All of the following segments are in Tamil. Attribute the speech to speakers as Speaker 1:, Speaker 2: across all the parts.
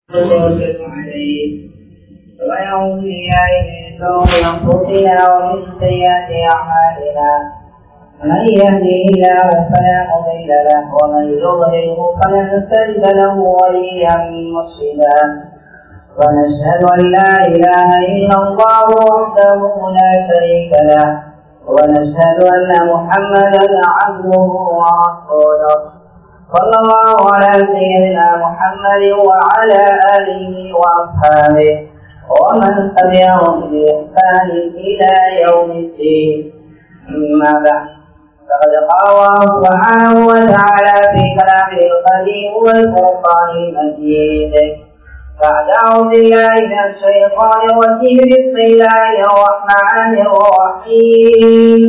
Speaker 1: وسلم عليه ونعوذ بالله من شرور انفسنا ومن سيئات اعمالنا من يهده الله فلا مضل له ومن يضلله فلن تجد له وليا مرشدا ونشهد ان لا اله الا الله وحده لا شريك له ونشهد ان محمدا عبده ورسوله صلى الله على سيدنا محمد وعلى آله وأصحابه ومن تبعهم بإحسان إلى يوم الدين أما بعد فقد قال الله سبحانه وتعالى في كلامه القديم والفرقان المجيد بعد أعوذ بالله من الشيطان الرجيم بسم الله الرحمن الرحيم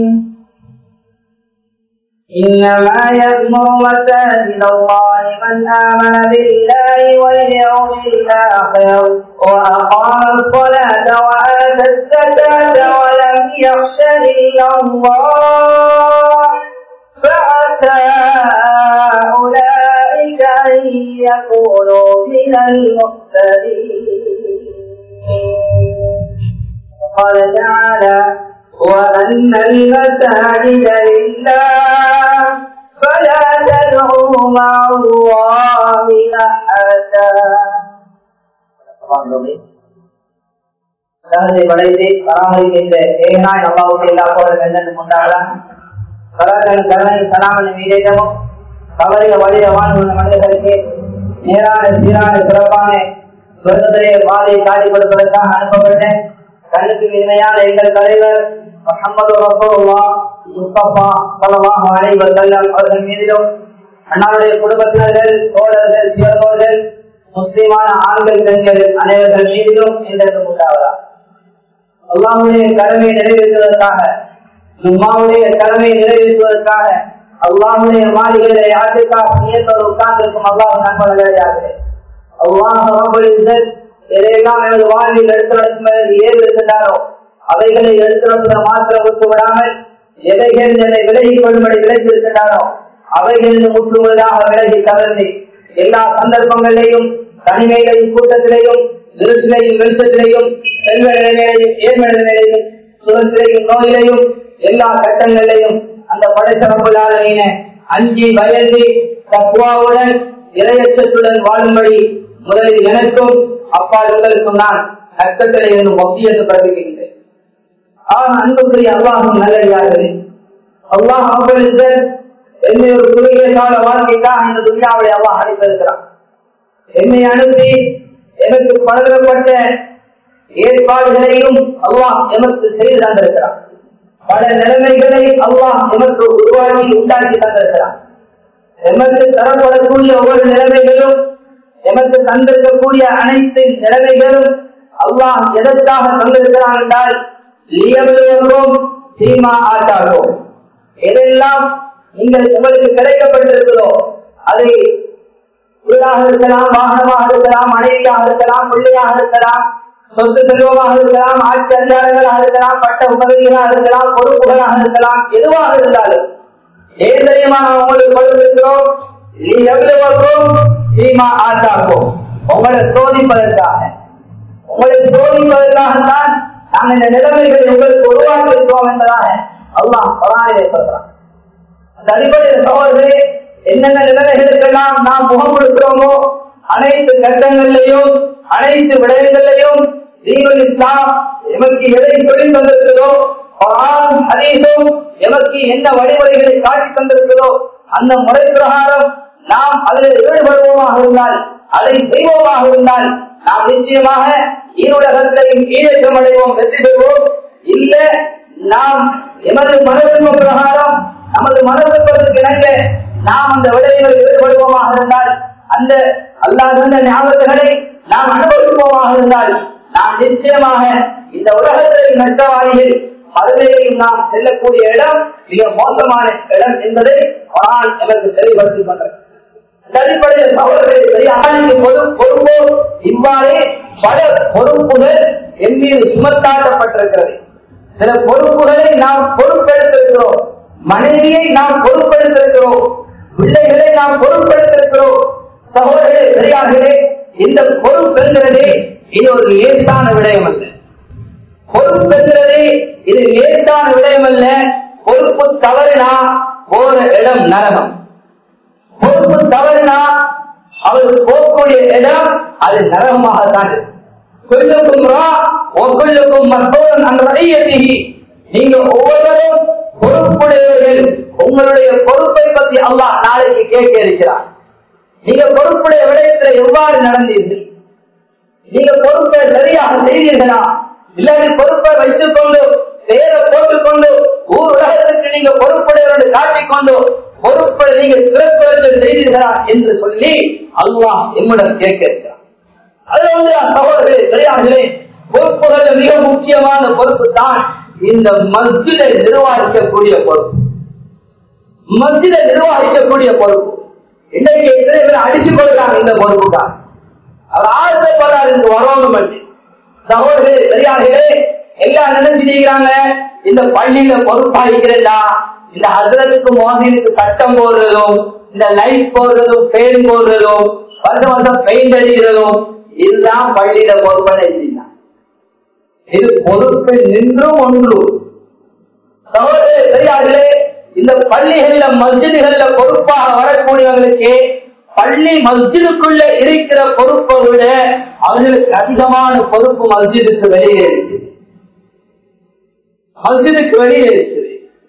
Speaker 1: إنما يأمر مساجد الله من آمن بالله واليوم الآخر وأقام الصلاة وآتى الزكاة ولم يخش إلا الله فعسى أولئك أن يكونوا من المهتدين قال تعالى وأن المساجد لله فلا تدعوا مع الله أحدا உலகத்தை படைத்து பராமரிக்கின்ற ஏகனாய் அல்லாவுக்கு எல்லா போர்களும் கொண்டாடலாம் கலாச்சாரம் கருணை சலாமன் மீதேற்றமும் கவலைய வழிய வாழ்வுள்ள மனிதர்களுக்கு நேரான சீரான சிறப்பான சொர்க்கத்திலே பாதையை காட்டிக் கொடுப்பதற்காக அனுப்பப்பட்டேன் கண்ணுக்கு இனிமையான எங்கள் தலைவர் முகமது ரசூல்லா முஸ்தபா சல்லாஹ் அலை வசல்லம் அவர்கள் மீதிலும் அண்ணாவுடைய குடும்பத்தினர்கள் தோழர்கள் சிறந்தோர்கள் முஸ்லிமான ஆண்கள் பெண்கள் அனைவர்கள் மீதிலும் என்றென்றும் உண்டாவதா அல்லாவுடைய கடமையை நிறைவேற்றுவதற்காக ஜும்மாவுடைய கடமையை நிறைவேற்றுவதற்காக அல்லாஹுடைய மாளிகைகளை யாருக்காக நியத்தோடு உட்கார்ந்திருக்கும் அல்லாஹ் நண்பர்களாக அல்லாஹ் எதையெல்லாம் எனது வாழ்வில் எடுத்து நடக்கும் ஏது இருக்கின்றாரோ அவைகளை எடுத்து மாத்திரம் விட்டு விடாமல் எவைகள் என்னை விலகிக் கொள்ளும்படி விலகியிருக்கின்றாரோ அவைகளில் முற்றுமுழுதாக விலகி தவிர்த்து எல்லா சந்தர்ப்பங்களிலேயும் தனிமையிலையும் கூட்டத்திலேயும் இருட்டிலையும் வெளிச்சத்திலையும் செல்வ நிலையிலையும் ஏழ்ம நிலையிலையும் சுகத்திலையும் நோயிலையும் எல்லா கட்டங்களிலையும் அந்த படைச்சவங்களான அஞ்சி பயந்து தக்குவாவுடன் இரையச்சத்துடன் வாழும்படி முதலில் எனக்கும் அப்பால் உங்களுக்கும் நான் கட்டத்தில் இருந்து மொத்தியத்தை பிறப்பிக்கின்றேன் ஆக அன்புக்குரிய அல்லாஹும் நல்லடியார்களே அல்லாஹ் அவர்களுக்கு என்னை ஒரு குறுகிய கால வாழ்க்கைக்காக இந்த துணியாவை அல்லாஹ் அளித்திருக்கிறான் என்னை அனுப்பி எனக்கு பழகப்பட்ட ஏற்பாடுகளையும் அல்லாஹ் எமக்கு செய்து தந்திருக்கிறான் பல நிலைமைகளை அல்லாஹ் எமக்கு உருவாக்கி உண்டாக்கி தந்திருக்கிறான் எமக்கு தரப்படக்கூடிய ஒவ்வொரு நிலைமைகளும் எமக்கு தந்திருக்கக்கூடிய அனைத்து நிலைமைகளும் அல்லாஹ் எதற்காக தந்திருக்கிறான் என்றால் லியவர்களும் சீமா ஆட்டாகும் எதெல்லாம் நீங்கள் உங்களுக்கு கிடைக்கப்பட்டிருக்கிறதோ அதை வீடாக இருக்கலாம் வாகனமாக இருக்கலாம் மனைவியாக இருக்கலாம் பிள்ளையாக இருக்கலாம் சொத்து செல்வமாக இருக்கலாம் ஆட்சி அதிகாரங்களாக இருக்கலாம் பட்ட உதவிகளாக இருக்கலாம் பொறுப்புகளாக இருக்கலாம் எதுவாக இருந்தாலும் ஏன் தெரியுமா நான் உங்களுக்கு கொடுத்திருக்கிறோம் எவ்வளவுக்கும் சீமா ஆட்டாக்கும் உங்களை சோதிப்பதற்காக உங்களை சோதிப்பதற்காகத்தான் நாம் இந்த நிலைமைகளை உங்களுக்கு உருவாக்கி இருக்கிறோம் என்பதாக அல்லாஹ் பராணியை சொல்றான் அந்த அடிப்படையில் சோழர்களே என்னென்ன நிலைமைகளுக்கெல்லாம் நாம் முகம் கொடுக்கிறோமோ அனைத்து கட்டங்களிலையும் அனைத்து விடயங்களிலையும் நீங்கள் இஸ்லாம் எமக்கு எதை சொல்லி தந்திருக்கிறதோ ஹரீசும் எமக்கு என்ன வழிமுறைகளை காட்டி தந்திருக்கிறதோ அந்த முறை பிரகாரம் நாம் அதில் ஈடுபடுவோமாக இருந்தால் அதை செய்வோமாக இருந்தால் நாம் நிச்சயமாக ஈருலகத்தையும் ஈழக்கம் அடைவோம் வெற்றி பெறுவோம் இல்ல நாம் எமது மனதின் பிரகாரம் நமது மனதிற்கு இணங்க நாம் அந்த விடயங்களில் ஈடுபடுவோமாக இருந்தால் அந்த அல்லாத ஞாபகங்களை நாம் அனுபவிப்போமாக இருந்தால் நாம் நிச்சயமாக இந்த உலகத்தில் நஷ்டவாதிகள் மறுமையையும் நாம் செல்லக்கூடிய இடம் மிக மோசமான இடம் என்பதை நான் எனக்கு தெளிவுபடுத்திக் கொண்டேன் அடிப்படையில் அவர்களுக்கு பொது பொறுப்போ இவ்வாறே பல பொறுப்புகள் என் மீது சுமத்தாட்டப்பட்டிருக்கிறது சில பொறுப்புகளை நாம் பொறுப்பெடுத்திருக்கிறோம் மனைவியை நாம் பொறுப்பெடுத்திருக்கிறோம் பிள்ளைகளை நாம் பொறுப்பெடுத்திருக்கிறோம் சகோதரர்களே பெரியார்களே இந்த பொறுப்புங்கிறதே இது ஒரு லேசான விடயம் அல்ல பொறுப்புங்கிறதே இது லேசான விடயம் அல்ல பொறுப்பு தவறினா போற இடம் நரகம் பொறுப்பு தவறினா அவர் போகக்கூடிய இடம் அது நரகமாகத்தான் கொள்ளுக்கும் ஒவ்வொருக்கும் மற்றவன் அந்த வழியத்திகி நீங்க ஒவ்வொருவரும் பொறுப்புடையவர்கள் உங்களுடைய பொறுப்பை பற்றி அல்லாஹ் நாளைக்கு கேட்க இருக்கிறார் நீங்க பொறுப்புடைய விடயத்தில் எவ்வாறு நடந்தீர்கள் நீங்க பொறுப்பை சரியாக செய்தீர்களா இல்லாட்டி பொறுப்பை வைத்துக் கொண்டு பேரை போட்டுக்கொண்டு ஊர் உலகத்துக்கு நீங்க பொறுப்புடையவர்கள் காட்டிக்கொண்டு பொறுப்பை நீங்க சிறப்புறத்தில் செய்தீர்களா என்று சொல்லி அல்லாஹ் எம்மிடம் கேட்க இருக்கிறார் அதுல வந்து சகோதரர்களே பெரியார்களே பொறுப்புகள் மிக முக்கியமான பொறுப்பு தான் இந்த மஸ்ஜிதை நிர்வகிக்கக்கூடிய பொறுப்பு மஸ்ஜிதை நிர்வகிக்கக்கூடிய பொறுப்பு இன்னைக்கு எத்தனை பேர் அடிச்சு கொடுக்கிறாங்க இந்த பொறுப்பு தான் அவர் ஆசைப்படுறாரு இங்கு வரணும் என்று சகோதரர்களே பெரியார்களே எல்லாம் நினைச்சிருக்கிறாங்க இந்த பள்ளியில பொறுப்பாளிக்கிறதா இந்த ஹசரத்துக்கு மோதினுக்கு சட்டம் போடுறதும் இந்த லைட் போடுறதும் பெயின் போடுறதும் வருஷம் வருஷம் பெயிண்ட் அடிக்கிறதும் இதுதான் பள்ளியில பொறுப்பனை செய்யலாம் இது பொறுப்பு நின்றும் ஒன்று சகோதரே பெரியார்களே இந்த பள்ளிகள்ல மஸ்ஜிதுகள்ல பொறுப்பாக வரக்கூடியவர்களுக்கு பள்ளி மஸ்ஜிதுக்குள்ள இருக்கிற பொறுப்பை விட அவர்களுக்கு அதிகமான பொறுப்பு மஸ்ஜிதுக்கு வெளியே இருக்குது மஸ்ஜிதுக்கு வெளியே இருக்குது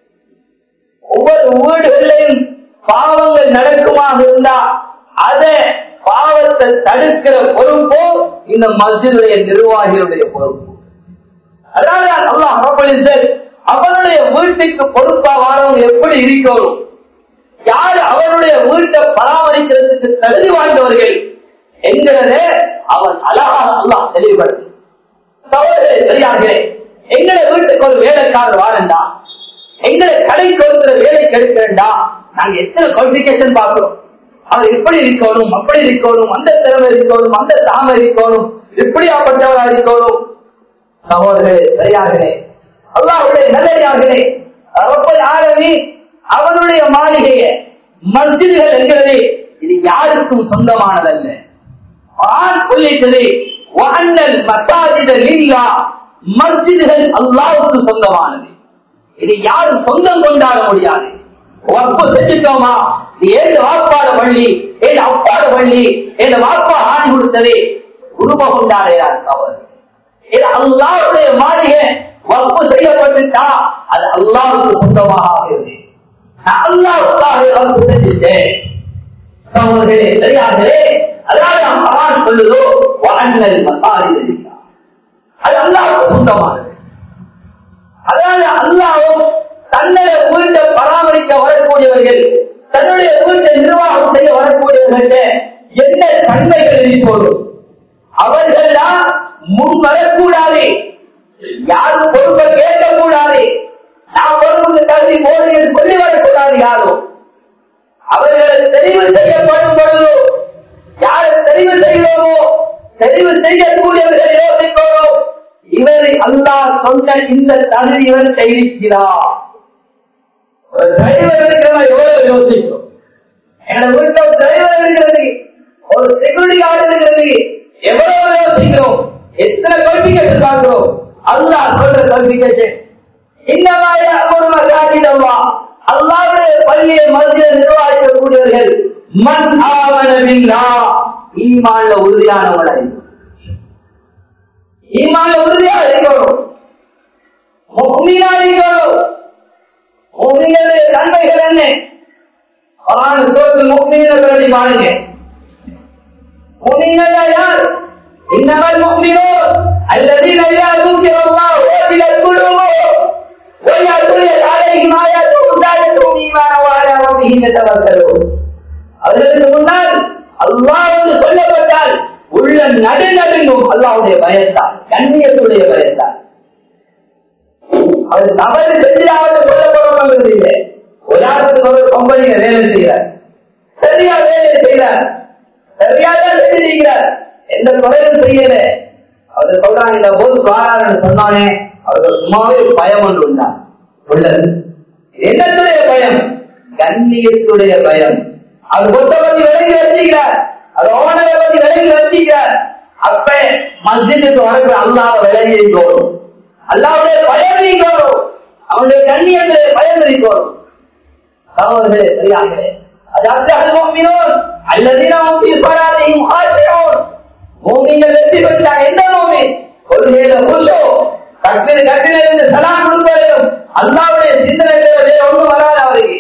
Speaker 1: ஒவ்வொரு வீடுகளிலையும் பாவங்கள் நடக்குமாக இருந்தா அதை பாவத்தை தடுக்கிற பொறுப்பு இந்த மஸ்ஜிதுடைய நிர்வாகிகளுடைய பொறுப்பு அதனால அல்லாஹ் ரப்பலிசர் அவனுடைய வீட்டுக்கு பொறுப்பா வாழவங்க எப்படி இருக்கணும் யார் அவருடைய வீட்டை பராமரிக்கிறதுக்கு தகுதி வாழ்ந்தவர்கள் என்கிறத அவன் அழகாக அல்லாஹ் தெளிவுபடுத்து சகோதரே சரியாகிறே எங்களை வீட்டுக்கு ஒரு வேலைக்காரர் வாழண்டா எங்களை கடைக்கு ஒருத்தர் வேலைக்கு எடுக்கிறண்டா நாங்க எத்தனை குவாலிபிகேஷன் பார்க்கிறோம் அவர் இப்படி இருக்கணும் அப்படி இருக்கணும் அந்த திறமை இருக்கணும் அந்த தாமை இருக்கணும் இப்படியாப்பட்டவரா இருக்கணும் சகோதரர்களே சரியாகலே அல்லாவுடைய நல்லடியார்களே ஆரவி அவனுடைய மாளிகைய மஸ்ஜிதுகள் என்கிறது இது யாருக்கும் சொந்தமானதல்ல ஆண் சொல்லிட்டது வாண்டல் மசாஜிதல் இல்லா மஸ்ஜிதுகள் அல்லாவுக்கு சொந்தமானது இது யாரும் சொந்தம் கொண்டாட முடியாது வப்பு செஞ்சுட்டோமா ஏழு வாப்பாட பள்ளி ஏழு அப்பாட பள்ளி ஏழு வாப்பா ஆணி கொடுத்தது குடும்பம் கொண்டாடையார் அவர் இது அல்லாவுடைய மாளிகை வப்பு செய்யப்பட்டுட்டா அது அல்லாவுக்கு சொந்தமாக ஆகிறது நான் அல்லாவுக்காக வப்பு செஞ்சுட்டேன் சகோதரே தெரியாதே அதாவது அம்மான் சொல்லுதோ வாங்கல் மசாலி அது அல்லாவுக்கு சொந்தமானது அதனால அல்லாவும் தன்னுடைய வீட்டை பராமரிக்க வரக்கூடியவர்கள் தன்னுடைய வீட்டை நிர்வாகம் செய்ய வரக்கூடியவர்கள்ட்ட என்ன தன்மைகள் இருப்போதும் அவர்கள்லாம் முன் வரக்கூடாது யாரும் பொறுப்பை கேட்கக்கூடாது நான் பொறுப்புக்கு தகுதி போது என்று சொல்லி வரக்கூடாது யாரும் அவர்களை தெரிவு செய்யப்படும் பொழுது யாரை தெரிவு செய்கிறோமோ தெரிவு செய்யக்கூடியவர்களை யோசிக்கிறோம் இவரை அல்லாஹ் சொன்ன இந்த தகுதி இவர் செய்திருக்கிறார் ஒரு டிரைவர் இருக்கிறவன் எவ்வளவு யோசிக்கும் எங்களை வீட்டில் ஒரு டிரைவர் இருக்கிறது ஒரு செக்யூரிட்டி கார்டு இருக்கிறது எவ்வளவு யோசிக்கிறோம் எத்தனை குவாலிபிகேஷன் பார்க்கிறோம் அல்லாஹ் சொல்ற குவாலிபிகேஷன் இந்த மாதிரி ஒரு மசாஜிதல்லா அல்லாவுடைய பள்ளியை மத்திய நிர்வாகிக்கக்கூடியவர்கள் மண் ஆவணமில்லா ஈமான்ல உறுதியானவனை ஈமான்ல உறுதியா இருக்கணும் முக்மீனா இருக்கணும் முக்மீனுடைய தன்மைகள் என்ன குரான் சூரத்தில் முக்மீனை பாருங்க முக்மீன்கள் யார் إنما المؤمنون الذين إذا ذكر الله وجلت قلوبهم وإذا تليت عليهم آياته زادتهم إيمانا وعلى ربهم يتوكلون அதற்கு முன்னால் அல்லாஹ் என்று சொல்லப்பட்டால் உள்ள நடுநடுங்கும் அல்லாவுடைய பயத்தால் கண்ணியத்துடைய பயத்தால் அவர் தவறு செஞ்சாவது கொல்லப்படணும் இல்லை உதாரணத்துக்கு ஒரு கம்பெனியில வேலை செய்கிறார் சரியா வேலை செய்கிறார் சரியாக செஞ்சிருக்கிறார் எந்த குறையும் செய்யல அவர் சொல்றாங்க இந்த போது வாராருன்னு சொன்னானே அவர்கள் சும்மாவே ஒரு பயம் ஒன்று உண்டான் உள்ளது என்னத்துடைய பயம் கண்ணியத்துடைய பயம் அது கொத்த பத்தி விலகி வச்சுக்கிறார் அது ஓனரை பத்தி விலகி வச்சிக்க அப்ப மஸ்ஜிதுக்கு வரக்கு அல்லாத விலகி இருக்கணும் அல்லாவுடைய பயம் இருக்கணும் அவனுடைய கண்ணியத்திலே பயம் இருக்கணும் சகோதரர்களே சரியாங்களே அது அல்லாஹ் முஃமினூன் அல்லதீன ஹும் ஃபீ ஸலாத்திஹிம் ஹாஷிஊன் மூமின்கள் வெற்றி பெற்றா எந்த மூமின் கொள்கையில உள்ளோ கட்டில் கட்டிலிருந்து சலாம் கொடுப்பதையும் அல்லாவுடைய சிந்தனையில வேற ஒன்றும் வராது அவருக்கு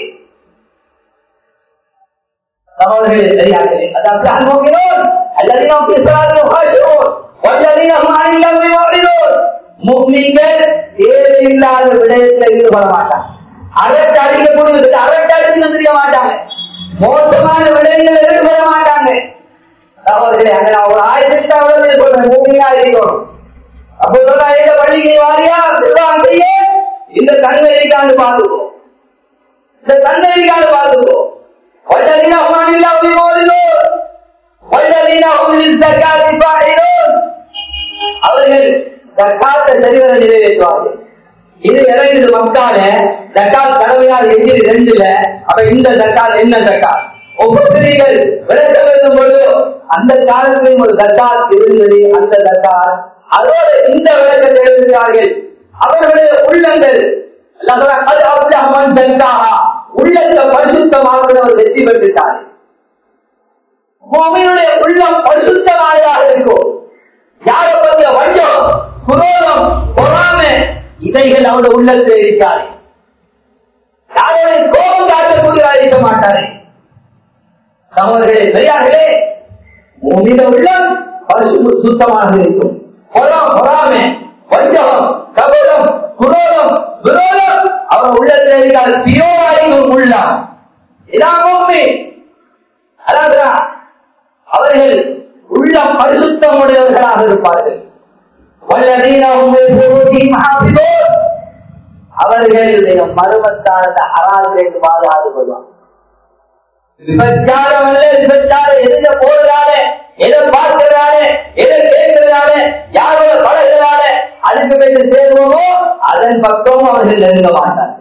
Speaker 1: சகோதரர்களே சரியாங்களே அது அல்லாஹ் முஃமினூன் அல்லதீன ஹும் ஃபீ ஸலாத்திஹிம் ஹாஷிஊன் வல்லதீன ஹும் அனில் லஹ்வி முஅரிதூன் முஃமின்கள் தேவையில்லாத விடயத்தில் ஈடுபட மாட்டாங்க அரட்டு அடிக்கக்கூடிய அரட்டு அடிச்சு வந்திருக்க மாட்டாங்க மோசமான விடயங்கள் ஈடுபட மாட்டாங்க சகோதரர்களே அங்க நான் ஒரு ஆயிரத்தி அவ்வளவு சொல்றேன் மூமியா இருக்கணும் அப்ப சொல்ற இந்த பள்ளிக்கு வாரியா திருவான் செய்ய இந்த கண்ணெறிக்காண்டு பார்த்துக்கோ இந்த கண்ணெறிக்காண்டு பார்த்துக்கோ வல்லதீன அம்மானில்லா உரிமோதிலோ வல்லதீன உமிழில் சக்காதி பாடினோம் அவர்கள் ஜக்காத்தை சரிவர நிறைவேற்றுவார்கள் இது இறங்குது மக்கால ஜக்காத் கடமையால் எஞ்சிரு ரெண்டுல அப்ப இந்த ஜக்காத் என்ன ஜக்காத் ஒவ்வொருத்தர்கள் விளக்க வேண்டும் பொழுது அந்த காலத்திலும் ஒரு ஜக்காத் இருந்தது அந்த ஜக்காத் அதோடு இந்த விளக்கத்தை எழுதுகிறார்கள் அவர்களுடைய உள்ளங்கள் அது அப்தஹமன் ஜக்காஹா உள்ளத்தை பரிசுத்தமாக்குறவர் வெற்றி பெற்றுட்டார்கள் பூமியினுடைய உள்ளம் பரிசுத்தமானதாக இருக்கும் யாரை பற்றிய வஞ்சம் குரோதம் பொறாமை இவைகள் அவருடைய உள்ளத்தில் இருக்காது யாரோட கோபம் காட்டக்கூடியவராக இருக்க மாட்டாரே சகோதரர்களே பெரியார்களே உன்னிட உள்ளம் பரிசு சுத்தமாக இருக்கும் பொறாம் பொறாமை வஞ்சம் கபடம் குரோதம் விரோதம் அவர் உள்ளத்தில் இருக்காது பியோராயும் உள்ளம் இதான் உண்மை அதாவது அவர்கள் உள்ளம் பரிசுத்தமுடையவர்களாக இருப்பார்கள் அவர்களுடைய மருமத்தானது அறாதிலிருந்து பாதுகாத்து கொள்வாங்க விபச்சாரம் அல்ல விபச்சாரம் எந்த போடுறானே எதை பார்க்கிறானே எதை கேட்கிறானே யாரோட பழகிறானே அதுக்கு போய் சேர்வோமோ அதன் பக்கம் அவர்கள் நெருங்க மாட்டார்கள்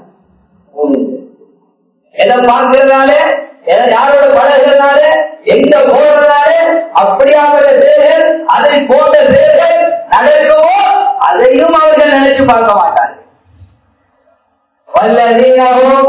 Speaker 1: எதை பார்க்கிறதுனாலே யாரோட பழகிறதுனாலே எங்க போறதுனாலே அப்படியாப்பட்ட செயல்கள் அதை போன்ற செயல்கள் நடக்குமோ அதையும் அவர்கள் நினைச்சு பார்க்க மாட்டார்கள் வல்லதீனரும்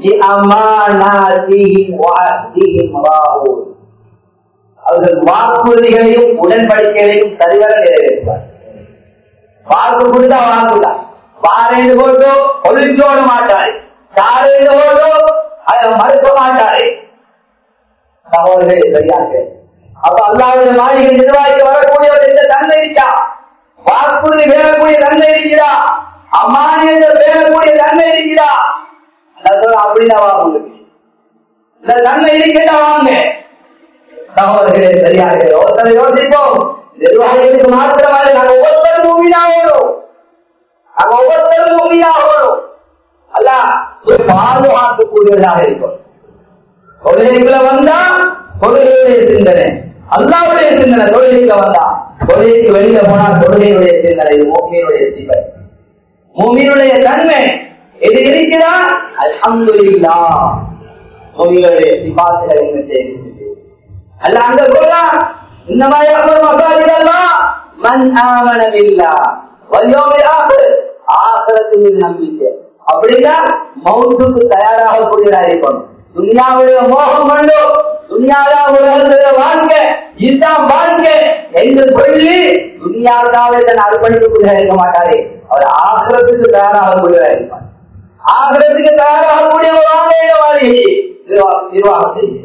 Speaker 1: அவர்கள் வாக்குறுதிகளையும் உடன்படிக்கைகளையும் சரிவர நிறைவேற்றுவார் வாக்கு கொடுத்தா வாக்குதான் வாரேந்து போட்டோ ஒழிச்சோட மாட்டாரு சாரேந்து போட்டோ அதை மறுக்க மாட்டாரு சகோதரர்களே சரியாக அப்ப அல்லாவுடைய மாளிகை நிர்வாகிக்க வரக்கூடியவர் எந்த தன்மை இருக்கா வாக்குறுதி பேரக்கூடிய தன்மை இருக்கிறா அமானியத்தை பேரக்கூடிய தன்மை இருக்கிறா அப்படின்னா வாங்க இந்த தன்மை இருக்கிட்ட வாங்க சகோதரர்களே சரியாக ஒருத்தரை யோசிப்போம் நிர்வாகிகளுக்கு மாத்திரமாக நாங்கள் ஒவ்வொருத்தரும் பூமியா ஓடும் நாங்கள் ஒவ்வொருத்தரும் பூமியா ஓடும் அல்ல பாதுகாக்கக்கூடியவர்களாக இருக்கும் தொழிலுக்குள்ள வந்தா தொழிலுடைய சிந்தனை அல்லாவுடைய சிந்தனை தொழிலுக்கு வந்தா தொழிலுக்கு வெளியில போனா தொழிலுடைய சிந்தனை இது மூமியினுடைய சிவை மூமியினுடைய தன்மை எது இருக்கிறா அல்ஹம்துலில்லா மூமிகளுடைய சிபாத்துகள் என்ன அல்ல அங்க போறா இந்த மாதிரி அமர் மசாஜிதெல்லாம் மண் ஆவணமில்லா வயோமி ஆகு ஆகரத்து மீது நம்பிக்கை அப்படின்னா மௌத்துக்கு தயாராகக்கூடியதாக இருக்கணும் துனியாவுடைய மோகம் கொண்டு துனியாவா உலகத்துல வாழ்க்கை இதுதான் வாழ்க்கை என்று சொல்லி துனியாவுக்காக தன் அர்ப்பணிக்கக்கூடியதாக இருக்க மாட்டாரே அவர் ஆகிரத்துக்கு தயாராகக்கூடியதாக இருப்பார் ஆகிரத்துக்கு தயாராகக்கூடிய ஒரு வாழ்க்கையில வாழி நிர்வாகம் செய்ய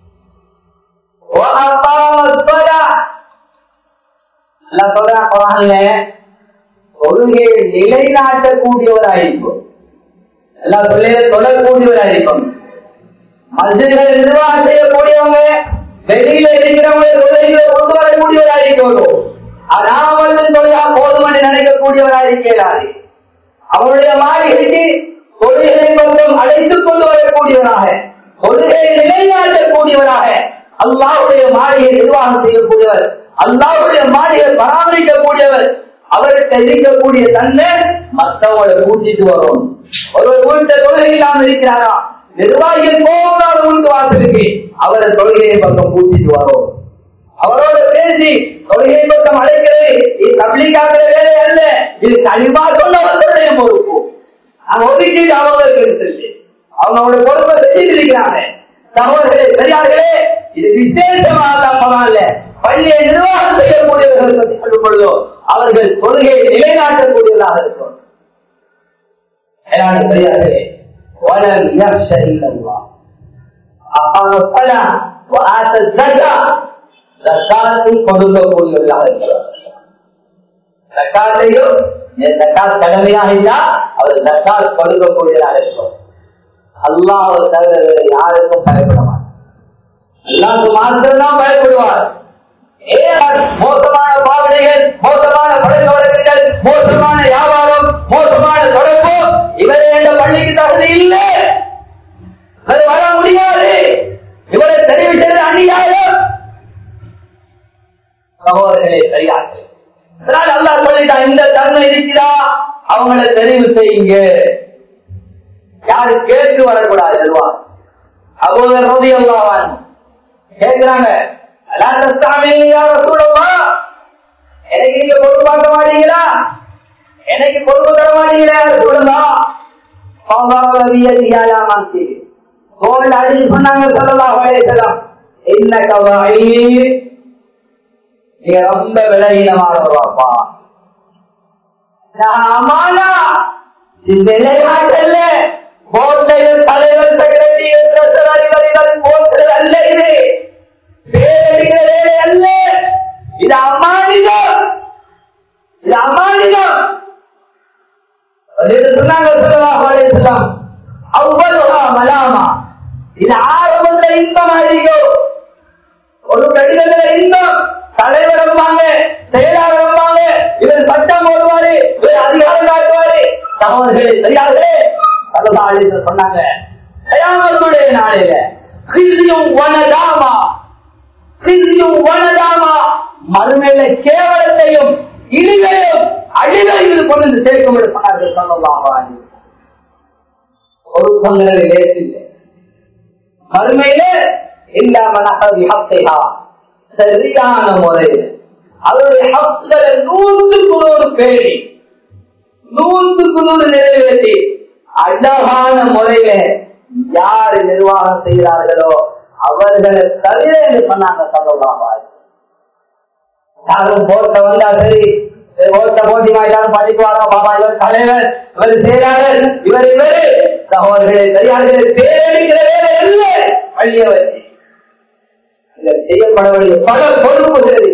Speaker 1: கொள்கையை நிலைநாட்டக்கூடியவராயிருக்கும் எல்லா பிள்ளைகளை தொடரக்கூடியவராயிருக்கும் மஸ்ஜித்கள் நிர்வாகம் செய்யக்கூடியவங்க வெளியில இருக்கிறவங்க தொழில்களை கொண்டு வரக்கூடியவராயிருக்கணும் நான் மட்டும் தொழிலா போதும் என்று நினைக்கக்கூடியவராயிருக்கிறாரு அவருடைய மாளிகைக்கு தொழிலை பக்கம் அழைத்துக் கொண்டு வரக்கூடியவராக கொள்கையை நிலைநாட்டக்கூடியவராக அல்லாவுடைய மாளிகை நிர்வாகம் செய்யக்கூடியவர் அல்லாவுடைய மாளிகை பராமரிக்கக்கூடியவர் அவர்கிட்ட இருக்கக்கூடிய தன்மை மற்றவங்களை கூட்டிட்டு வரும் ஒரு வீட்டை தொழுகை இல்லாமல் இருக்கிறாரா நிர்வாகிகள் போகாத உண்டு வாசலுக்கு அவரை தொழுகையை பக்கம் கூட்டிட்டு வரும் அவரோட பேசி தொழுகை பக்கம் அழைக்கிறது இது தப்ளிக்காகிற வேலை அல்ல இது கனிமா சொன்னவர்களுடைய பொறுப்பு நான் ஒதுக்கீட்டு அவங்களுக்கு எடுத்துருக்கு அவங்களோட பொறுப்பை செஞ்சுட்டு இருக்கிறாங்க சகோதரர்களே பெரியார்களே இது விசேஷமாக பரவாயில்ல பள்ளியை நிர்வாகம் செய்யக்கூடியவர்கள் பற்றி சொல்லும் பொழுதோ அவர்கள் கொள்கையை நிலைநாட்டக்கூடியவர்களாக இருக்கும் மேலான பெரியார்களே ولم يخش الا الله أقام الصلاة وآتى الزكاة زكاة கொடுக்கக்கூடியவர்களாக இருக்கிறார் ஜக்காத்தையும் ஜக்காத் கடமையாக இருந்தா அவர் ஜக்காத் கொடுக்கக்கூடியதாக இருக்கும் அல்லாஹ் தவிர வேறு யாருக்கும் பயப்பட மாட்டார் அல்லாஹ்க்கு மாத்திரம்தான் பயப்படுவார் ஏன் மோசமான பாவனைகள் மோசமான பழக்க வழக்கங்கள் மோசமான வியாபாரம் மோசமான தொடர்பு இவரை என்ற பள்ளிக்கு தகுதி இல்லை அது வர முடியாது இவரை தெரிவித்தது அநியாயம் சகோதரர்களே சரியாக அதனால அல்லாஹ் சொல்லிட்டான் இந்த தன்மை இருக்கிறா அவங்கள தெரிவு செய்யுங்க யாரு கேட்டு வரக்கூடாது செல்வா அபோதர் ரோதி அல்லாவான் கேட்கிறாங்க எனக்கு நீங்க பொறுப்பு பார்க்க மாட்டீங்களா எனக்கு பொறுப்பு தர மாட்டீங்களா சொல்லலாம் தோல் அடிச்சு சொன்னாங்க சொல்லலாம் வயசலாம் என்ன கவாயி நீங்க ரொம்ப விலகீனமானவராப்பா ஆமானா இந்த விளையாட்டல்ல கோட்டையில் தலைவர் செக்ரட்டரி அதிகாரிகள் போன்றது அல்ல இது பேரடிக்கிற வேலை அல்ல இது அமானிதம் இது அமானிதம் சொன்னாங்க சொல்லலாம் அவ்வளவா மலாமா இது ஆரம்பத்துல இன்பம் அதிகம் ஒரு கடிதத்துல இன்பம் தலைவர் இருப்பாங்க செயலாளர் இருப்பாங்க இவர் சட்டம் போடுவாரு இவர் அதிகாரம் காட்டுவாரு சகோதரர்களே சரியாகவே பலதாளித்து சொன்னாங்க கயாமத்துடைய நாளையில கிருதியும் வனதாமா கிருதியும் வனதாமா மறுமையில கேவலத்தையும் இழிவையும் அழிவையும் கொண்டு வந்து சேர்க்கும் என்று சொன்னார்கள் சொல்லலாம் ஒரு பங்குகளை லேசில்லை மறுமையில இல்லாம விஹத்தையா சரியான முறையில் அவருடைய ஹக்குகளை நூற்றுக்கு நூறு பேரி நூற்றுக்கு நூறு நிறைவேற்றி அழகான முறையில யாரு நிர்வாகம் செய்கிறார்களோ அவர்களை தவிர என்று சொன்னாங்க சொல்லலாம் யாரும் போட்ட வந்தா சரி ஓட்ட போட்டிமா எல்லாரும் படிக்குவாரோ பாபா இவர் தலைவர் இவர் செயலாளர் இவர் இவர் சகோதரர்களே சரியாக பேரடிக்கிற வேலை இல்லை பள்ளிய வச்சு செய்யப்பட வேண்டிய பல பொறுப்புகள்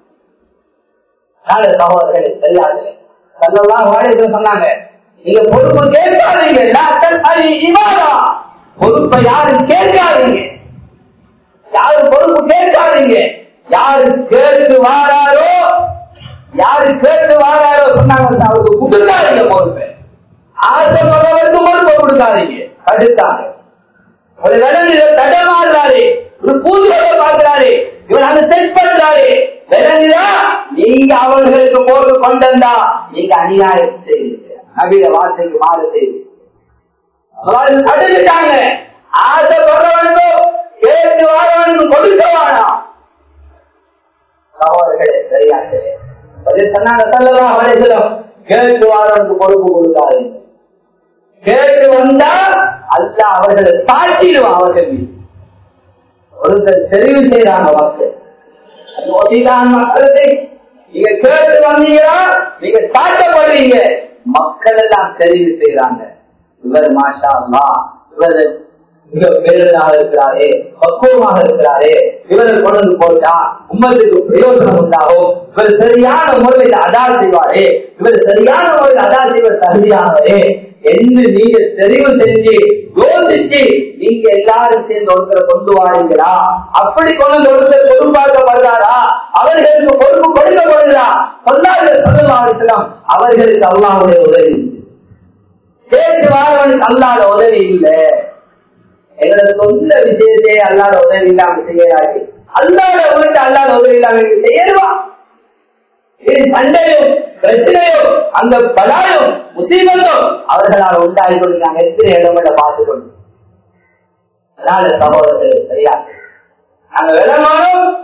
Speaker 1: சகோதரர்களே சரியாக சொல்லலாம் வாழைகள் சொன்னாங்க நீங்க பொறுப்பு கேட்காதீங்க இவாரா பொறுப்பை யாரும் கேட்காதீங்க யாரும் பொறுப்பு கேட்காதீங்க யாரு கேட்டு வாராரோ யாரு கேட்டு வாராரோ சொன்னாங்க அவருக்கு கொடுக்காதீங்க பொறுப்பை ஆசைப்படுறவருக்கு பொறுப்பை கொடுக்காதீங்க தடுத்தாங்க ஒரு விலங்கு தடமாடுறாரு ஒரு பூஜையை பார்க்கிறாரு இவர் அங்க செட் பண்றாரு விலங்குதா நீங்க அவர்களுக்கு போட்டு கொண்டா நீங்க அநியாயம் செய்யுங்க நவீன வார்த்தைக்கு மாறு செய்து தடுத்துட்டாங்க ஆசைப்படுறவனுக்கும் கேட்டு வாரவனுக்கும் கொடுக்க வேணாம் சகோதரர்களே சரியாட்டு சொன்னாங்க சொல்லலாம் வலைசலம் கேட்டு வாரவனுக்கு பொறுப்பு கொடுக்காதீங்க கேட்டு வந்தா அல்ல அவர்களை தாட்டிடுவான் அவர்கள் மீது ஒருத்தர் தெரிவு செய்யறாங்க மக்கள் மக்களுக்கு நீங்க கேட்டு வந்தீங்களா நீங்க தாட்டப்படுறீங்க மக்கள் எல்லாம் தெரிவு செய்யறாங்க இவர் மாஷா அல்லா இவர் மிக பேரலாக இருக்கிறாரே பக்குவமாக இருக்கிறாரே இவரை கொண்டு போட்டா உம்மத்துக்கு பிரயோஜனம் உண்டாகும் இவர் சரியான முறையில் அதா செய்வாரே இவர் சரியான முறையில் அதா செய்வர் தகுதியானவரே என்று நீங்க தெரிவு செஞ்சு யோசிச்சு நீங்க எல்லாரும் சேர்ந்து ஒருத்தரை கொண்டு வாரீங்களா அப்படி கொண்டு ஒருத்தர் பொறுப்பாக்கப்படுறாரா அவர்களுக்கு பொறுப்பு கொடுக்கப்படுகிறா சொன்னார்கள் சொல்லலாம் அவர்களுக்கு அல்லாவுடைய உதவி கேட்டு வாரவனுக்கு அல்லாத உதவி இல்லை எங்களோட சொந்த விஷயத்தை அல்லாத உதவி இல்லாம செய்யறாரு அல்லாத உதவி அல்லாத உதவி இல்லாம செய்யறவா இது சண்டையும் பிரச்சனையும் அந்த பலாயும் முசீபத்தும் அவர்களால் உண்டாகி கொண்டு நாங்கள் எத்தனை இடங்களை பார்த்து கொண்டு அதனால சகோதரர்கள் சரியா நாங்க விளமானோம்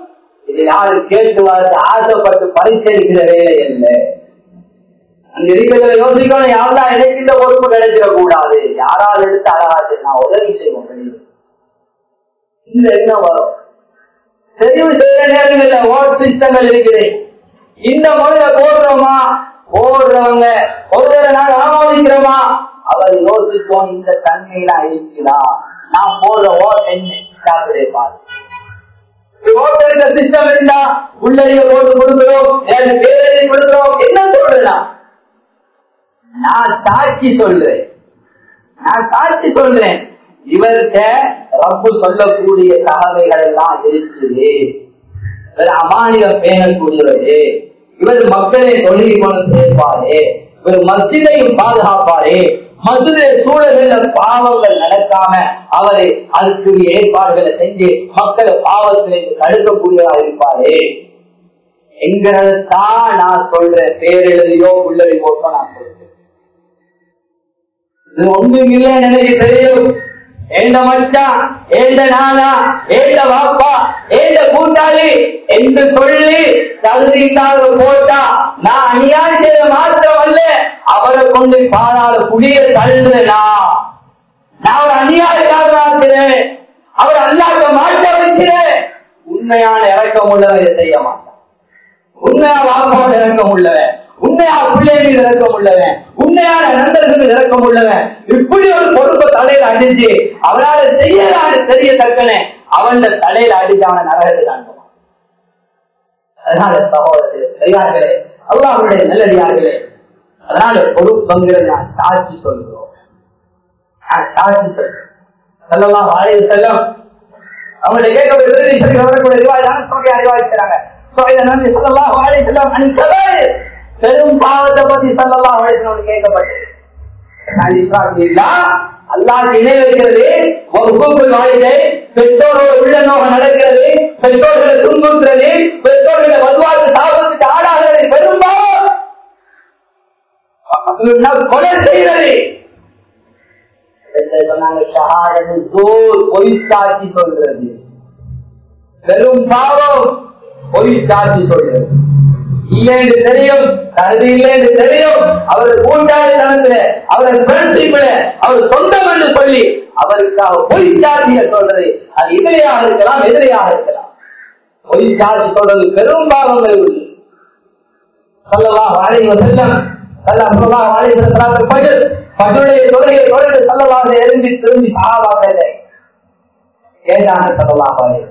Speaker 1: இது யாரும் கேட்டு வாழ்ந்து ஆசைப்பட்டு பரிசீலிக்கிற வேலை அல்ல அங்க இருக்கிறத யோசிக்கணும் யாரெல்லாம் எனக்கு இந்த பொறுப்பு கிடைச்சிட கூடாது யாராவது எடுத்து அழகாச்சு நான் உதவி செய்வோம் வெளியே. இந்த எண்ணம் வரும் தெரிவு செய்யற நேரங்கள்ல ஓட் சிஸ்டங்கள் இருக்குது இந்த முறையில போடுறோமா போடுறவங்க ஒருத்தரை நாங்க ஆமோதிக்கிறோமா அவர் யோசிப்போம் இந்த தன்மையில அழிக்கலாம் நான் போடுற ஓட் என்ன சாப்பிடே பாரு ஓட்டெடுக்க சிஸ்டம் இருந்தா உள்ளடிய போட்டு கொடுக்கிறோம் எனக்கு பேரடி கொடுக்கிறோம் என்ன சொல்றேன் நான் சாட்சி சொல்றேன் நான் சாட்சி சொல்றேன் இவர்கிட்ட ரப்பு சொல்லக்கூடிய தகவைகள் எல்லாம் இருக்குது இவர் அமானியம் பேணக்கூடியவரு இவர் மக்களை தொழில் கொண்டு சேர்ப்பாரு இவர் மசிதையும் பாதுகாப்பாரு மதுரை சூழல்ல பாவங்கள் நடக்காம அவரை அதுக்குரிய ஏற்பாடுகளை செஞ்சு மக்களை பாவத்திலிருந்து தடுக்கக்கூடியவா இருப்பாரு எங்கிறதான் நான் சொல்றேன் பேரெழுதியோ உள்ளதை போட்டோ நான் சொல்றேன் இது ஒன்றும் இல்லைன்னு எனக்கு தெரியும் ஏண்ட மச்சான் ஏண்ட நானா ஏண்ட வாப்பா ஏண்ட கூட்டாளி என்று சொல்லி தகுதி இல்லாத போட்டா நான் அநியாயம் செய்த மாத்திரம் அல்ல அவரை கொண்டு பாதாள குடிய தள்ளுனா நான் ஒரு அநியாயக்காரனாக்கிறேன் அவர் அல்லாத மாற்ற வைக்கிறேன் உண்மையான இறக்கம் உள்ளவரை செய்ய மாட்டான் உண்மையா வாப்பாடு இறக்கம் உள்ளவன் உண்மையா பிள்ளை மீது இறக்கம் உள்ளவன் உண்மையான நண்பர்கள் மீது இறக்கம் உள்ளவன் இப்படி ஒரு பொறுப்பை தலையில அடிச்சு அவனால செய்யலான்னு தெரிய தக்கனே அவன் தலையில அடிச்சு அவனை நரகத்தை காண்பான் அதனால சகோதரர்களே பெரியார்களே அல்லாஹுடைய நல்லடியார்களே அதனால பொறுப்புங்கிறது நான் சாட்சி சொல்கிறோம் நான் சாட்சி சொல்றேன் செல்லலாம் வாழைய செல்லம் அவங்களை கேட்க விருதி சொல்லி வரக்கூடிய அறிவாயான சொல்லிய அறிவாய்க்கிறாங்க சொல்லலாம் வாழை செல்லம் அன்கவே பெரும் பாவத்தை பத்தி சொல்லலாம் வாழை கேட்கப்பட்டது அல்லாஹ் இணை வைக்கிறது ஒரு கூப்பிள் வாழ்க்கை பெற்றோரோட உள்ள நோகம் நடக்கிறது பெற்றோர்களை துன்புறுத்துறது பெற்றோர்களை வலுவாழ்வு சாபத்துக்கு ஆளாகிறது பெரும்பாலும் கொலை செய்கிறது பொய் சாட்சி சொல்றது பெரும் பாவம் பொய் சாட்சி சொல்றது இல்லைன்னு தெரியும் தகுதி இல்லைன்னு தெரியும் அவர் கூட்டாளித்தனத்துல அவர் ஃப்ரெண்ட்ஷிப்ல அவர் சொந்தம் என்று சொல்லி அவருக்காக பொய் சாட்சிய சொல்றது அது எதிரியாக இருக்கலாம் எதிரியாக இருக்கலாம் பொய் சாட்சி சொல்றது பெரும் பாவங்கள் உண்டு சொல்லலாம் வாழைவ செல்லம் சொல்லலாம் வாழைவ செல்லாத பகிர் பகலுடைய தொழுகை தொழுகை சொல்லலாக எழுந்தி திரும்பி சாவாக்கலை கேட்டாங்க சொல்லலாம் வாழைவ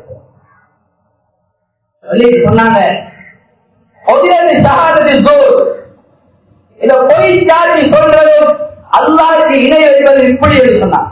Speaker 1: சொல்லி சொன்னாங்க இந்த பொய் சாட்சி சொல்றதும் அல்லாருக்கு இணை வைப்பது இப்படி என்று சொன்னாங்க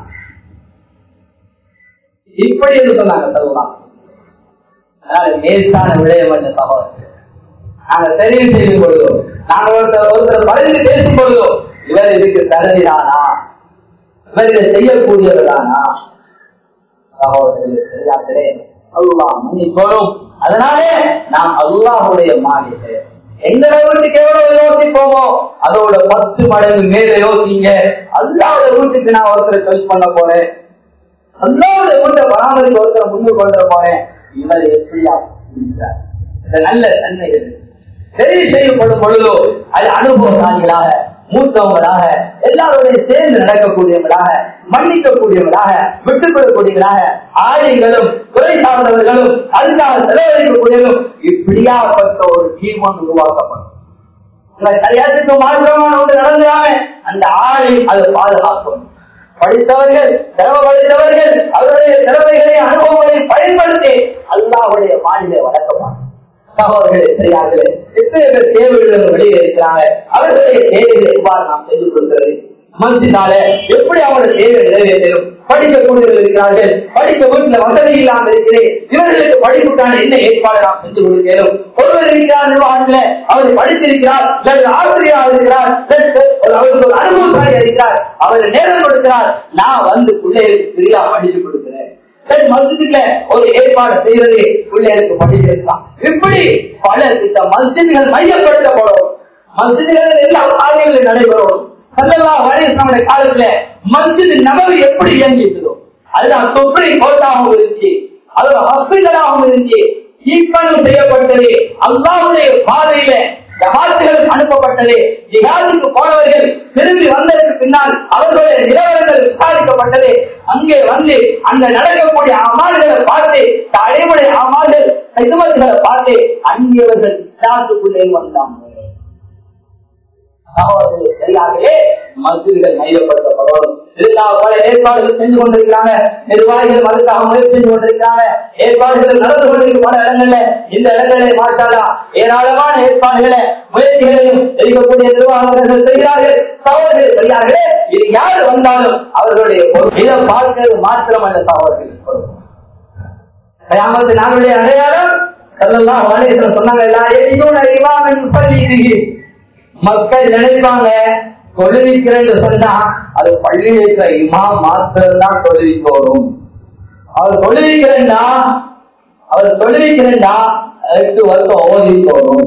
Speaker 1: இப்படி என்று சொன்னாங்க சொல்லலாம் அதனால மேற்கான விடயம் என்ற சகோதரர் நாங்கள் தெரிவு செய்து கொள்வோம் நாங்கள் ஒருத்தர் ஒருத்தர் பகிர்ந்து பேசும் பொழுதோ இவர் இதுக்கு தகுதிதானா இவர் இதை செய்யக்கூடியவர்தானா சகோதரர்களே அல்லாஹ் மன்னிக்கோரும் அதனாலே நாம் அல்லாஹுடைய மாளிகை எந்த வீட்டுக்கு எவ்வளவு யோசிப்போமோ அதோட பத்து மடங்கு மேல யோசிங்க அல்லாத வீட்டுக்கு நான் ஒருத்தரை சர்ச் பண்ண போறேன் அல்லாத வீட்டை பராமரிக்க ஒருத்தரை முன்னு கொண்டு போறேன் இவர் எப்படியா இருக்கிறார் இந்த நல்ல தன்மைகள் தெரிவு செய்யப்படும் பொழுதோ அது அனுபவசாலிகளாக மூத்தவங்களாக எல்லாருடைய சேர்ந்து நடக்கக்கூடியவங்களாக மன்னிக்கக்கூடியவங்களாக விட்டுக் கொள்ளக்கூடியவர்களாக ஆலைகளும் துறை சார்ந்தவர்களும் அதுக்காக செலவழிக்கக்கூடியவர்களும் இப்படியாப்பட்ட ஒரு டீம் ஒன்று உருவாக்கப்படும் கல்யாணத்துக்கு மாற்றமான ஒன்று நடந்தாம அந்த ஆளை அது பாதுகாக்கும் படித்தவர்கள் திறமை படித்தவர்கள் அவருடைய திறமைகளை அனுபவங்களை பயன்படுத்தி அல்லாவுடைய மாநில வழக்கமாக சகோதரர்களே சரியார்களே எத்தனை பேர் தேவைகள் வெளியே இருக்கிறாங்க அவர்களுடைய தேவைகளை எவ்வாறு நாம் செய்து கொடுக்கிறது மனசினால எப்படி அவங்களுடைய தேவை நிறைவேற்றும் படிக்கக்கூடியவர்கள் இருக்கிறார்கள் படிக்க வீட்டுல வசதி இல்லாமல் இருக்கிறேன் இவர்களுக்கு படிப்புக்கான என்ன ஏற்பாடு நாம் செஞ்சு கொடுக்கிறோம் ஒருவர் இருக்கிறார் நிர்வாகத்துல அவர் படித்திருக்கிறார் அல்லது ஆசிரியராக இருக்கிறார் அவருக்கு ஒரு அனுபவசாலியா இருக்கிறார் அவர் நேரம் கொடுக்கிறார் நான் வந்து பிள்ளைகளுக்கு சரியா படித்து கொடுக்கிறேன் மஸ்ஜிதுல ஒரு ஏற்பாடு செய்வது பிள்ளைகளுக்கு படிச்சிருக்கலாம் இப்படி பல திட்ட மஸ்ஜிதுகள் மையப்படுத்தப்படும் மஸ்ஜிதுகள் எல்லா காரியங்களும் நடைபெறும் சல்லல்லா வரைய காலத்துல மஸ்ஜித் நபவி எப்படி இயங்கிச்சதோ அதுதான் சுப்ரீம் கோர்ட்டாகவும் இருந்துச்சு அது ஹாஸ்பிட்டலாகவும் இருந்துச்சு ஈப்பனம் செய்யப்பட்டது அல்லாவுடைய பாதையில ஜமாத்துகள் அனுப்பப்பட்டது ஜிஹாதுக்கு போனவர்கள் திரும்பி வந்ததற்கு பின்னால் அவர்களுடைய நிலவரங்கள் விசாரிக்கப்பட்டது அங்கே வந்து அங்க நடக்கக்கூடிய அமால்களை பார்த்து தலைமுறை அமால்கள் கைதுமத்துகளை பார்த்து அங்கியவர்கள் இஸ்லாத்துக்குள்ளே வந்தாங்க சகோதரர்களே, சரியாகவே மஸ்ஜிதுகள் மையப்படுத்தப்படும் இதற்காக பல ஏற்பாடுகள் செஞ்சு கொண்டிருக்கிறாங்க நிர்வாகிகள் அதுக்காக முயற்சி செஞ்சு கொண்டிருக்கிறாங்க ஏற்பாடுகள் நடந்து கொண்டிருக்கும் பல இடங்கள்ல இந்த இடங்களிலே மாற்றாலா ஏராளமான ஏற்பாடுகளை முயற்சிகளையும் இருக்கக்கூடிய நிர்வாகங்கள் செய்கிறார்கள் சகோதரர்கள் சரியாகவே இது யார் வந்தாலும் அவர்களுடைய பொறுப்பு. இதை பார்க்கிறது மாத்திரமல்ல சகோதரர்கள் பொறுப்பு. கயாமத்து நாளுடைய அடையாளம் செல்லலாம் வளையத்துல சொன்னாங்க எல்லாரும் இமாம் சொல்லி மக்கள் நினைப்பாங்க தொழுவிக்கிறேன்னு சொன்னா அது பள்ளி வைக்கிற இமாம் மாத்திரம் தான் தொழுவிக்கோரும் அவர் தொழுவிக்கிறேன்னா அவர் தொழுவிக்கிறேன்னா எட்டு வருஷம் ஓதி போகும்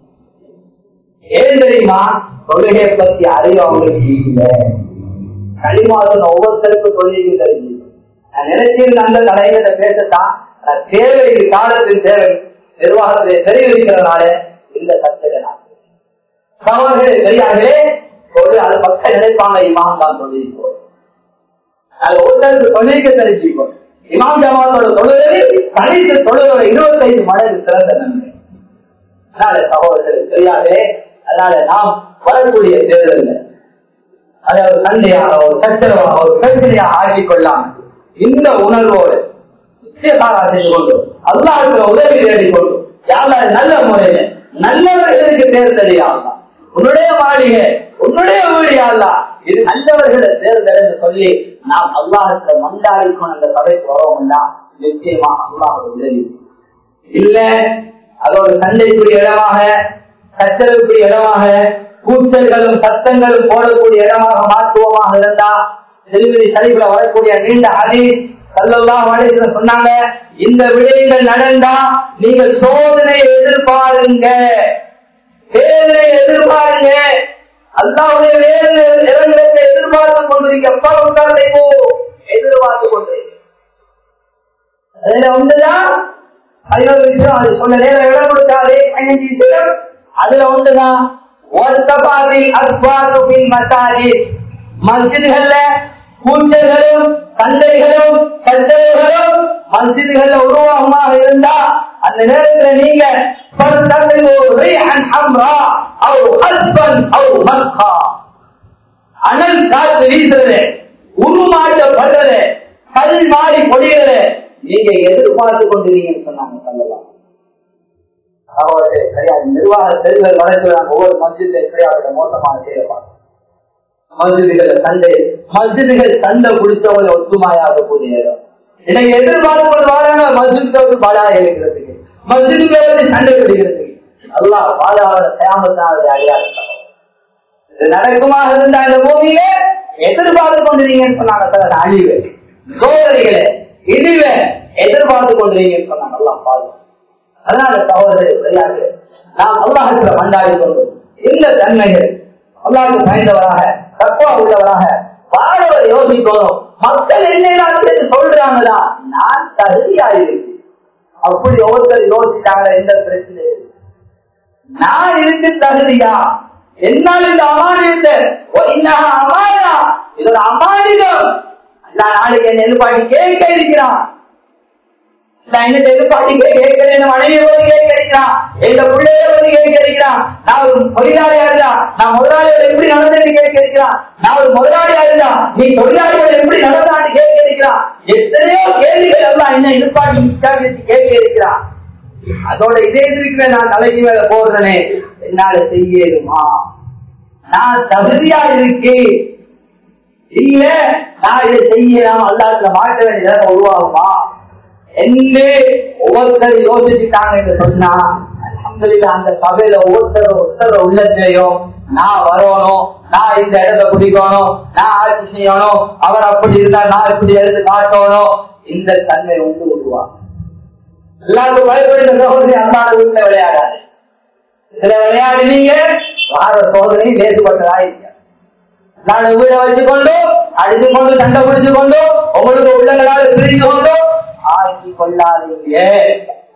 Speaker 1: ஏன் தெரியுமா தொழுகையை பத்தி அறிவு அவங்களுக்கு இல்லை களிமாதம் ஒவ்வொருத்தருக்கும் தொழிலுக்கு தெரிஞ்சு நான் நினைச்சிருந்த அந்த தலைமையில பேசத்தான் நான் தேவை காலத்தின் தேவை நிர்வாகத்திலே தெரிவிக்கிறதுனால இந்த சர்ச்சையை நான் சகோதரர்களே பெரியார்களே ஒரு அது மக்கள் நினைப்பாங்க இமாம் தான் தொழிலிப்போம் அது ஒருத்தருக்கு தொழிலுக்கு தெரிஞ்சுக்கோ இமாம் ஜமாத்தோட தொழுகை தனித்து தொழுகை இருபத்தைந்து மடங்கு சிறந்த நன்மை அதனால சகோதரர்கள் பெரியார்களே அதனால நாம் வரக்கூடிய தேர்தல் அதை ஒரு சண்டையாக ஒரு சச்சரவாக ஒரு பிரச்சனையாக ஆக்கிக் கொள்ளலாம் இந்த உணர்வோடு நிச்சயமாக செய்து கொண்டு அல்லாஹுக்கு உதவி தேடிக்கொண்டு யாராவது நல்ல முறையில நல்லவர்களுக்கு தேர்ந்தெடுக்கலாம் உன்னுடைய மாளிகை உன்னுடைய வீடு அல்லா இது நல்லவர்களை தேர்ந்தெடு என்று சொல்லி நாம் அல்லாஹுக்கு மண்டாடிக்கும் அந்த சபைக்கு வரோம்னா நிச்சயமா அல்லாஹ் உதவி இல்ல அது ஒரு சண்டைக்குரிய இடமாக சச்சரவுக்குரிய இடமாக கூச்சல்களும் சத்தங்களும் போடக்கூடிய இடமாக மாற்றுவமாக இருந்தா திருமதி சரிவுல வரக்கூடிய நீண்ட அதி சல்லல்லாஹு அலைஹி வஸல்லம் சொன்னாங்க இந்த விடயங்கள் நடந்தா நீங்கள் சோதனை எதிர்பாருங்க வேதனை எதிர்பாருங்க அல்லாவுடைய வேதனை நிறங்களை எதிர்பார்த்து கொண்டிருக்க எப்ப உட்கார்ந்து போ எதிர்பார்த்து கொண்டு அதுல ஒன்றுதான் பதினோரு விஷயம் அது சொன்ன நேரம் இடம் கொடுத்தாரு பதினஞ்சு விஷயம் அதுல ஒன்றுதான் ஒருத்தபாதி அஸ்வாசுபின் மசாஜி மஸ்ஜிதுகள்ல கூச்சல்களும் சண்டைகளும் சச்சரவுகளும் மஸ்ஜிதுகள்ல உருவாகமாக இருந்தா அந்த நேரத்துல நீங்க அனல் காத்து வீசுறது உருமாற்றப்படுறது கல் மாறி பொடிகிறது நீங்க எதிர்பார்த்து கொண்டிருக்கீங்கன்னு சொன்னாங்க சொல்லலாம் அவருடைய சரியாக நிர்வாக தெரிவுகள் வழக்குகிறாங்க ஒவ்வொரு மஸ்ஜித்ல எப்படியாவது மோசமான செய்யப்பாங்க மஸ்ஜிதுகள் சண்டை மஸ்ஜிதுகள் சண்டை குடிச்சவங்களை ஒத்துமாயாக கூடிய இடம் இன்னைக்கு எதிர்பார்த்து கொண்டு வராங்க மஸ்ஜிதுக்கு பாடா இருக்கிறதுக்கு மஸ்ஜிதுகளை வந்து சண்டை பிடிக்கிறதுக்கு அல்லா பாதாவோட சேமத்தாவுடைய அடையாளம் இது நடக்குமாக இருந்தா இந்த பூமியில எதிர்பார்த்து கொண்டிருக்கீங்கன்னு சொன்னாங்க சார் அழிவு சோதனைகளை இழிவை எதிர்பார்த்து கொண்டிருக்கீங்கன்னு சொன்னாங்க எல்லாம் பாதுகாப்பு அதனால சகோதரர் விளையாட்டு நாம் அல்லாஹத்துல மண்டாடி கொண்டு இந்த தன்மைகள் அல்லாஹுக்கு பயந்தவராக தப்பா உள்ளவராக பாடவர் யோசிக்கணும் மக்கள் என்ன சொல்றாங்களா நான் தகுதியாயிருக்கு அப்படி ஒவ்வொருத்தர் யோசிச்சாங்க எந்த பிரச்சனை நான் இருக்கு தகுதியா என்னால் இந்த அமானியத்தை அமானா இது ஒரு அமானிதம் நாளைக்கு என்ன எதிர்பார்த்து கேட்க இருக்கிறான் என்னட்டு எதிர்பார்த்து கேட்கிறேன் என் மனைவியை வந்து கேட்கிறான் எங்க பிள்ளைய வந்து கேட்கிறான் நான் ஒரு தொழிலாளியா இருந்தா நான் முதலாளியோட எப்படி நடந்தேன்னு கேட்கிறான் நான் ஒரு முதலாளியா இருந்தா நீ தொழிலாளியோட எப்படி நடந்தான்னு கேட்கிறான் எத்தனையோ கேள்விகள் எல்லாம் என்ன எதிர்பார்த்து விசாரித்து கேட்க இருக்கிறான் அதோட இதே இருக்கிற நான் தலைக்கு மேல போடுறேனே என்னால செய்யணுமா நான் தகுதியா இருக்கேன் இல்ல நான் இதை செய்யலாம் அல்லாத்துல மாற்ற வேண்டியதாக உருவாகுமா என்று ஒவ்வொருத்தர் யோசிச்சுட்டாங்க என்று சொன்னா அல்ஹம்துலில்லாஹ் அந்த சபையில ஒருத்தர் ஒருத்தர் உள்ளத்திலையும் நான் வரணும் நான் இந்த இடத்தை குடிக்கணும் நான் ஆட்சி செய்யணும் அவர் அப்படி இருந்தா நான் இப்படி எடுத்து காட்டணும் இந்த தன்மை உண்டு விடுவாங்க எல்லாருக்கும் பயப்படுகிற சகோதரி அல்லாத வீட்டுல விளையாடாது சில விளையாடுனீங்க வார சோதனை லேசுபட்டதா இருக்க நான் வீட வச்சுக்கொண்டு அடிச்சு கொண்டு சண்டை பிடிச்சு கொண்டு உங்களுக்கு உள்ளங்களால் பிரித்து கொண்டு ஆக்கி கொள்ளாதீங்க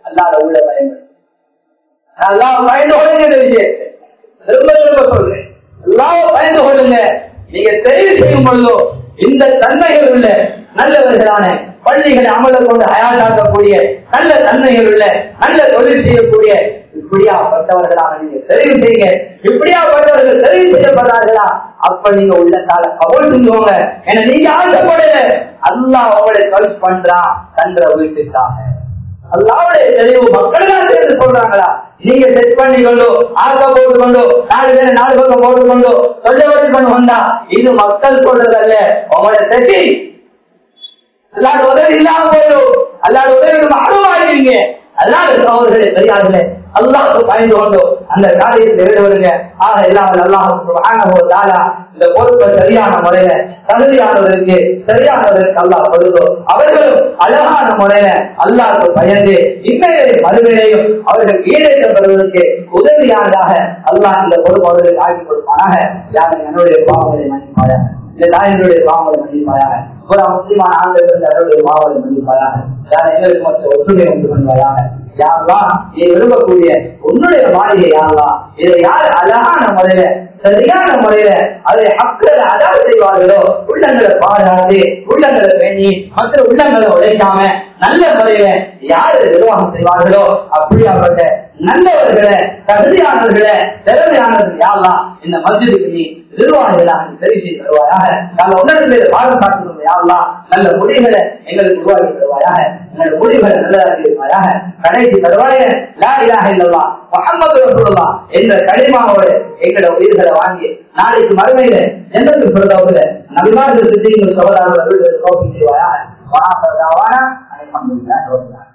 Speaker 1: அல்லாத உள்ள பயன்படும் நல்லா பயந்து கொள்ளுங்க இந்த விஷயத்தை திரும்ப திரும்ப சொல்றேன் எல்லாம் பயந்து கொள்ளுங்க நீங்க தெரிவு செய்யும் பொழுதோ இந்த தன்மைகள் உள்ள நல்லவர்களான பள்ளிகளை அமல கொண்டு அயாட்டாக்கக்கூடிய நல்ல தன்மைகள் உள்ள நல்ல தொழில் செய்யக்கூடிய இப்படியாப்பட்டவர்களாக நீங்க தெரிவு செய்யுங்க இப்படியாப்பட்டவர்கள் தெரிவு செய்யப்பட்டார்களா அப்ப நீங்க உள்ளத்தால கவல் செஞ்சுவாங்க என நீங்க ஆசைப்படல அல்லாஹ் உங்களை கல் பண்றான் தன்ற வீட்டுக்காக அல்லாவுடைய தெளிவு மக்கள் தான் சேர்ந்து சொல்றாங்களா நீங்க செட் பண்ணி கொண்டு ஆக்க போட்டு கொண்டு நாலு பேரை நாலு பக்கம் போட்டு கொண்டு சொல்ல வச்சு கொண்டு வந்தா இது மக்கள் சொல்றதல்ல உங்களோட செட்டி அல்லாட உதவி இல்லாம போயிடும் அல்லாட உதவி அருவாயிருவீங்க அல்லாத சகோதரர்களே பெரியார்களே அல்லாஹ் பயந்து கொண்டு அந்த காரியத்தில் ஈடுபடுங்க ஆக எல்லாம் அல்லாஹ் சுப்ஹானஹு வ தஆலா இந்த பொறுப்பை சரியான முறையில தகுதியானவருக்கு சரியானவருக்கு அல்லாஹ் கொடுத்தோ அவர்களும் அழகான முறையில அல்லாஹ்க்கு பயந்து இன்றைய மறுமையிலையும் அவர்கள் ஈடேற்றப்படுவதற்கு உதவியானதாக அல்லாஹ் இந்த பொறுப்பு அவர்களுக்கு ஆக்கி கொடுப்பானாக யாரும் என்னுடைய பாவங்களை மன்னிப்பாயாக இந்த தாயினுடைய பாவங்களை மன்னிப்பாயாக ஒரு முஸ்லிமான ஆண்கள் அவருடைய பாவங்களை மன்னிப்பாயாக யார் எங்களுக்கு மற்ற ஒற்றுமை உண்டு பண்ணுவாயாக யாரெல்லாம் நீ விரும்பக்கூடிய உன்னுடைய மாளிகை யாரெல்லாம் இதை யார் அழகான முறையில சரியான முறையில அதை ஹக்களை அதாவது செய்வார்களோ உள்ளங்களை பாதுகாத்து உள்ளங்களை பேணி மற்ற உள்ளங்களை உழைக்காம நல்ல முறையில யாரு நிர்வாகம் செய்வார்களோ அப்படியாப்பட்ட நல்லவர்களை தகுதியானவர்களை திறமையானவர்கள் யாரெல்லாம் இந்த மஸ்ஜிதுக்கு நீ நிர்வாகிகளாக சரி செய்து தருவாயாக நல்ல உணர்வுகளை பாடம் காட்டுவது யாரெல்லாம் நல்ல முடிவுகளை எங்களுக்கு உருவாக்கி தருவாயாக எங்களுடைய முடிவுகளை நல்லதாக்கி தருவாயாக கடைசி தருவாய லா இலாஹ இல்லல்லா முஹம்மது ரசூலுல்லாஹ் என்ற கனிமாவோடு எங்களோட உயிர்களை வாங்கி நாளைக்கு மறுமையில ஜன்னத்துல் ஃபிர்தௌஸ்ல நபிமார்கள் சித்திகள் சகோதரர்கள் வீடுகளில் சோதனை செய்வாயாக வானா அல்ஹம்துலில்லாஹி ரப்பில் ஆலமீன்